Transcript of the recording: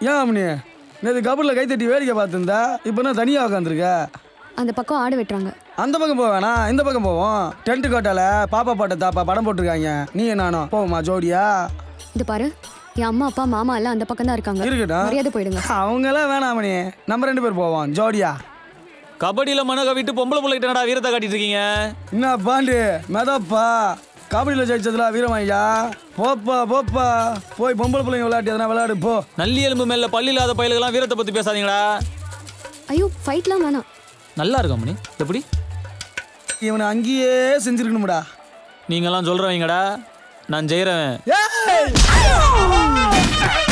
ஏன் அம்மனி நேற்று கபடில் கை தட்டி வேடிக்கை பார்த்துருந்தா இப்போ நான் தனியாக உட்காந்துருக்க அந்த பக்கம் ஆடு வெட்டுறாங்க அந்த பக்கம் போக வேணாம் இந்த பக்கம் போவோம் டென்ட் கோட்டால பாப்பா பாட்ட தாப்பா படம் போட்டிருக்காங்க நீ நானும் போவோமா ஜோடியா இது பாரு என் அம்மா அப்பா மாமா எல்லாம் அந்த பக்கம் தான் இருக்காங்க இருக்கட்டும் மரியாதை போயிடுங்க அவங்கெல்லாம் வேணாம் மணி நம்ம ரெண்டு பேர் போவோம் ஜோடியா கபடியில மனக விட்டு பொம்பளை பிள்ளைகிட்ட என்னடா வீரத்தை காட்டிட்டு இருக்கீங்க என்ன பாண்டு மெதப்பா கபடியில் ஜெயிச்சதுல வீரமாய்யா போப்பா போப்பா போய் பொம்பளை பிள்ளைங்க விளையாட்டு எதனா விளையாடு போ நல்லி எலும்பு மேல பள்ளி இல்லாத பயலுக்கெல்லாம் வீரத்தை பத்தி பேசாதீங்கடா ஐயோ ஃபைட்லாம் வேணாம் நல்லா இருக்கா மணி எப்படி இவனை அங்கேயே செஞ்சிருக்கணும்டா நீங்கெல்லாம் சொல்றவங்கடா நான் ஜெயிறவன் ஏய்